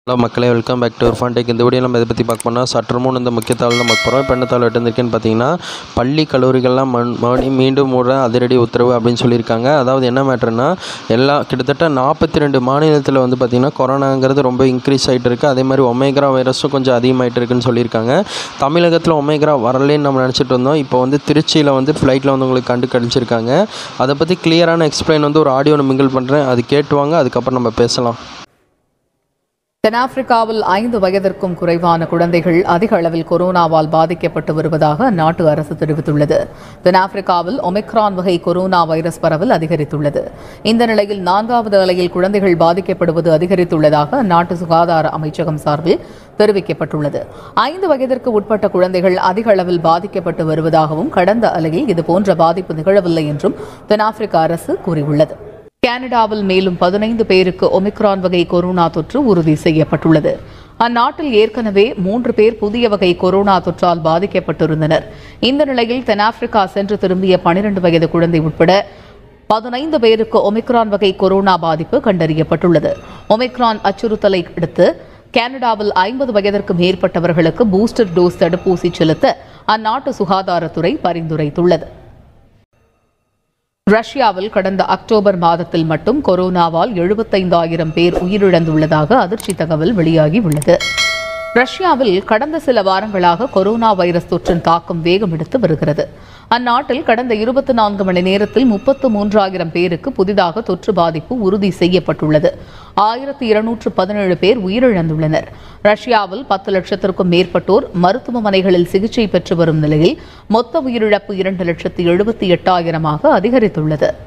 hello மக்களே welcome back to ஒரு ஃபான்டேக் இந்த வீடியோ நம்ம இதை பற்றி பார்க்க போனால் சற்று முன் இந்த முக்கிய தாள் தான் பார்க்க போகிறோம் இப்போ என்ன தாள் எடுத்திருக்கேன்னு பார்த்தீங்கன்னா பள்ளி கல்லூரிகள்லாம் மண் மறுபடி மீண்டும் மூட அதிரடி உத்தரவு அப்படின்னு சொல்லியிருக்காங்க அதாவது என்ன மேட்டர்னா எல்லா கிட்டத்தட்ட நாற்பத்தி ரெண்டு மாநிலத்தில் வந்து பார்த்திங்கன்னா கொரோனாங்கிறது ரொம்ப இன்க்ரீஸ் ஆகிட்டு இருக்குது அதே மாதிரி ஒமேக்ரா வைரஸும் கொஞ்சம் அதிகமாகிட்டு இருக்குன்னு சொல்லியிருக்காங்க தமிழகத்தில் ஒமேக்ரா வரலேன்னு நம்ம நினச்சிட்டு இருந்தோம் இப்போ வந்து திருச்சியில் வந்து ஃப்ளைட்டில் வந்து உங்களுக்கு கண்டு கழிச்சிருக்காங்க அதை பற்றி கிளியரான எக்ஸ்பிளைன் வந்து ஒரு ஆடியோ மிங்கிள் பண்ணுறேன் அது கேட்டுவாங்க அதுக்கப்புறம் நம்ம பேசலாம் தென்னாப்பிரிக்காவில் ஐந்து வயதிற்கும் குறைவான குழந்தைகள் அதிக அளவில் கொரோனாவால் பாதிக்கப்பட்டு வருவதாக அந்நாட்டு அரசு தெரிவித்துள்ளது தென்னாப்பிரிக்காவில் ஒமிக்ரான் வகை கொரோனா வைரஸ் பரவல் அதிகரித்துள்ளது இந்த நிலையில் நான்காவது அலையில் குழந்தைகள் பாதிக்கப்படுவது அதிகரித்துள்ளதாக அந்நாட்டு சுகாதார அமைச்சகம் சார்பில் தெரிவிக்கப்பட்டுள்ளது ஐந்து வயதிற்கு உட்பட்ட குழந்தைகள் அதிக அளவில் பாதிக்கப்பட்டு வருவதாகவும் கடந்த அலையில் இதுபோன்ற பாதிப்பு நிகழவில்லை என்றும் தென்னாப்பிரிக்க அரசு கூறியுள்ளது கனடாவில் மேலும் பதினைந்து பேருக்கு ஒமிக்ரான் வகை கொரோனா தொற்று உறுதி செய்யப்பட்டுள்ளது அந்நாட்டில் ஏற்கனவே மூன்று பேர் புதிய வகை கொரோனா தொற்றால் பாதிக்கப்பட்டிருந்தனர் இந்த நிலையில் தென்னாப்பிரிக்கா சென்று திரும்பிய பனிரெண்டு வயது குழந்தை உட்பட பதினைந்து பேருக்கு ஒமிக்ரான் வகை கொரோனா பாதிப்பு கண்டறியப்பட்டுள்ளது ஒமிக்ரான் அச்சுறுத்தலை அடுத்து கனடாவில் ஐம்பது வயதிற்கு மேற்பட்டவர்களுக்கு பூஸ்டர் டோஸ் தடுப்பூசி செலுத்த அந்நாட்டு சுகாதாரத்துறை பரிந்துரைத்துள்ளது ரஷ்யாவில் கடந்த அக்டோபர் மாதத்தில் மட்டும் கொரோனாவால் எழுபத்தைந்தாயிரம் பேர் உயிரிழந்துள்ளதாக அதிர்ச்சி தகவல் வெளியாகி உள்ளது ரஷ்யாவில் கடந்த சில வாரங்களாக கொரோனா வைரஸ் தொற்றின் தாக்கம் வேகம் எடுத்து வருகிறது அந்நாட்டில் கடந்த இருபத்தி நான்கு மணி நேரத்தில் முப்பத்து மூன்றாயிரம் பேருக்கு புதிதாக தொற்று பாதிப்பு உறுதி செய்யப்பட்டுள்ளது ஆயிரத்தி இருநூற்று பதினேழு பேர் உயிரிழந்துள்ளனர் ரஷ்யாவில் பத்து லட்சத்திற்கும் மேற்பட்டோர் மருத்துவமனைகளில் சிகிச்சை பெற்று வரும் நிலையில் மொத்த உயிரிழப்பு இரண்டு லட்சத்து எழுபத்தி எட்டாயிரமாக அதிகரித்துள்ளது